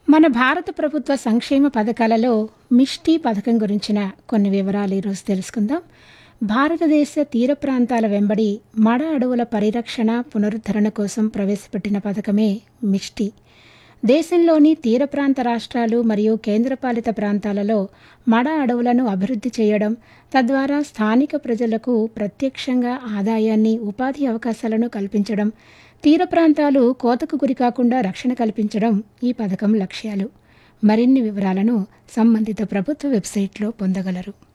మన భారత ప్రభుత్వ సంక్షేమ పథకాలలో మిష్టి పథకం గురించిన కొన్ని వివరాలు ఈరోజు తెలుసుకుందాం భారతదేశ తీర ప్రాంతాల వెంబడి మడ అడవుల పరిరక్షణ పునరుద్ధరణ కోసం ప్రవేశపెట్టిన పథకమే మిష్టి దేశంలోని తీర ప్రాంత రాష్ట్రాలు మరియు కేంద్రపాలిత ప్రాంతాలలో మడ అడవులను అభివృద్ధి చేయడం తద్వారా స్థానిక ప్రజలకు ప్రత్యక్షంగా ఆదాయాన్ని ఉపాధి అవకాశాలను కల్పించడం తీర ప్రాంతాలు కోతకు గురికాకుండా రక్షణ కల్పించడం ఈ పథకం లక్ష్యాలు మరిన్ని వివరాలను సంబంధిత ప్రభుత్వ వెబ్సైట్లో పొందగలరు